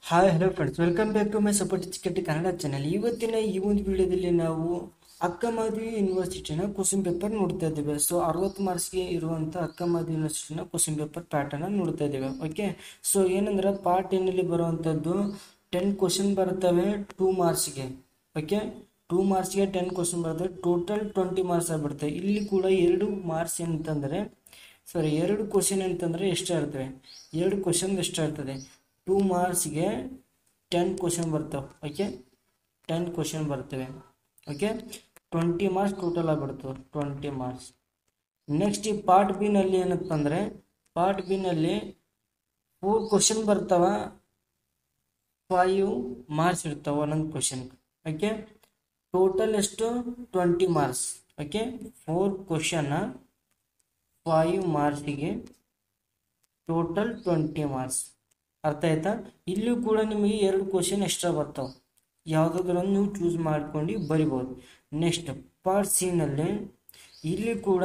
hi hello friends welcome back to my support Chikatti Kannada channel ಇವತ್ತಿನ ಈ ಒಂದು ವಿಡಿಯೋದಲ್ಲಿ ನಾವು ಅಕ್ಕ ಮಾಧವಿ ಯೂನಿವರ್ಸಿಟಿನ ಕ್ವಶನ್ ಪೇಪರ್ ನೋಡ್ತಾ ಇದ್ದೇವೆ ಸೊ ಅರವತ್ತು ಮಾರ್ಕ್ಸ್ಗೆ ಇರುವಂಥ ಅಕ್ಕ ಮಾಧವಿ ಯೂನಿವರ್ಸಿಟಿನ ಕ್ವಶನ್ ಪೇಪರ್ ಪ್ಯಾಟರ್ನ ನೋಡ್ತಾ ಇದ್ದೇವೆ ಓಕೆ ಸೊ ಏನಂದ್ರೆ ಪಾರ್ಟ್ ಟೆನ್ನಲ್ಲಿ ಬರುವಂಥದ್ದು ಟೆನ್ ಕ್ವಶನ್ ಬರ್ತವೆ ಟೂ ಮಾರ್ಕ್ಸ್ಗೆ ಓಕೆ ಟೂ ಮಾರ್ಕ್ಸ್ಗೆ ಟೆನ್ ಕ್ವಶನ್ ಬರ್ತವೆ ಟೋಟಲ್ ಟ್ವೆಂಟಿ ಮಾರ್ಕ್ಸ್ ಆಗ್ಬಿಡ್ತವೆ ಇಲ್ಲಿ ಕೂಡ ಎರಡು ಮಾರ್ಕ್ಸ್ ಏನಂತಂದರೆ ಸಾರಿ ಎರಡು ಕ್ವಶನ್ ಅಂತಂದರೆ ಎಷ್ಟು ಇರ್ತವೆ ಎರಡು ಕ್ವಶನ್ ಎಷ್ಟು ಇರ್ತದೆ ಟೂ ಮಾರ್ಕ್ಸ್ಗೆ ಟೆನ್ ಕ್ವಶನ್ ಬರ್ತವೆ ಓಕೆ ಟೆನ್ ಕ್ವಶನ್ ಬರ್ತವೆ ಓಕೆ ಟ್ವೆಂಟಿ ಮಾರ್ಕ್ಸ್ ಟೋಟಲ್ ಆಗಿಬಿಡ್ತವೆ ಟ್ವೆಂಟಿ ಮಾರ್ಕ್ಸ್ ನೆಕ್ಸ್ಟ್ ಈ ಪಾರ್ಟ್ ಬಿನಲ್ಲಿ ಏನಪ್ಪ ಅಂದರೆ ಪಾರ್ಟ್ ಬಿನಲ್ಲಿ ಫೋರ್ ಕ್ವಶನ್ ಬರ್ತಾವ ಫೈವ್ ಮಾರ್ಕ್ಸ್ ಇರ್ತಾವೆ ಒಂದೊಂದು ಕ್ವಶನ್ ಓಕೆ ಟೋಟಲ್ ಎಷ್ಟು twenty marks okay four question five ಮಾರ್ಕ್ಸಿಗೆ ಟೋಟಲ್ ಟ್ವೆಂಟಿ ಮಾರ್ಕ್ಸ್ ಅರ್ಥ ಆಯ್ತಾ ಇಲ್ಲೂ ಕೂಡ ನಿಮಗೆ ಎರಡು ಕ್ವಶನ್ ಎಕ್ಸ್ಟ್ರಾ ಬರ್ತಾವೆ ಯಾವುದಾದ್ರೂ ಒಂದು ನೀವು ಚೂಸ್ ಮಾಡ್ಕೊಂಡು ಬರಿಬೋದು ನೆಕ್ಸ್ಟ್ ಪಾರ್ಟ್ ಸಿನಲ್ಲಿ ಇಲ್ಲಿ ಕೂಡ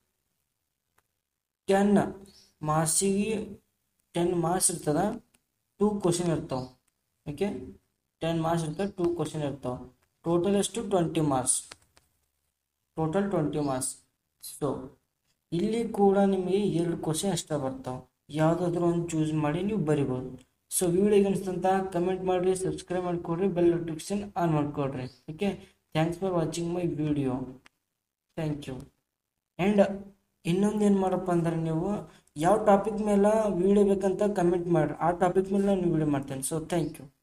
ಟೆನ್ ಮಾರ್ಕ್ಸಿಗೆ ಟೆನ್ ಮಾರ್ಕ್ಸ್ ಇರ್ತದ ಟೂ ಕ್ವಶನ್ ಇರ್ತಾವೆ ಓಕೆ ಟೆನ್ ಮಾರ್ಕ್ಸ್ ಇರ್ತವೆ ಟೂ ಕ್ವಶನ್ ಇರ್ತಾವೆ ಟೋಟಲ್ ಎಷ್ಟು twenty marks total twenty marks so ಇಲ್ಲಿ ಕೂಡ ನಿಮಗೆ ಎರಡು ಕ್ವಶನ್ ಎಕ್ಸ್ಟ್ರಾ ಬರ್ತಾವೆ ಯಾವುದಾದ್ರೂ ಒಂದು ಚೂಸ್ ಮಾಡಿ ನೀವು ಬರಿಬೋದು ಸೊ ವಿಡಿಯೋಗೆ ಅನಿಸ್ತಂತ ಕಮೆಂಟ್ ಮಾಡಿರಿ ಸಬ್ಸ್ಕ್ರೈಬ್ ಮಾಡಿಕೊಡ್ರಿ ಬೆಲ್ ನೋಟಿಫಿಕೇಶನ್ ಆನ್ ಮಾಡಿಕೊಡ್ರಿ okay thanks for watching my video thank you and ಇನ್ನೊಂದು ಏನು ಮಾಡಪ್ಪ ಅಂದ್ರೆ ನೀವು ಯಾವ ಟಾಪಿಕ್ ಮೇಲೆ ವಿಡಿಯೋ ಬೇಕಂತ ಕಮೆಂಟ್ ಮಾಡಿರಿ ಆ ಟಾಪಿಕ್ ಮೇಲೆ ನಾನು ವಿಡಿಯೋ ಮಾಡ್ತೇನೆ ಸೊ ಥ್ಯಾಂಕ್ ಯು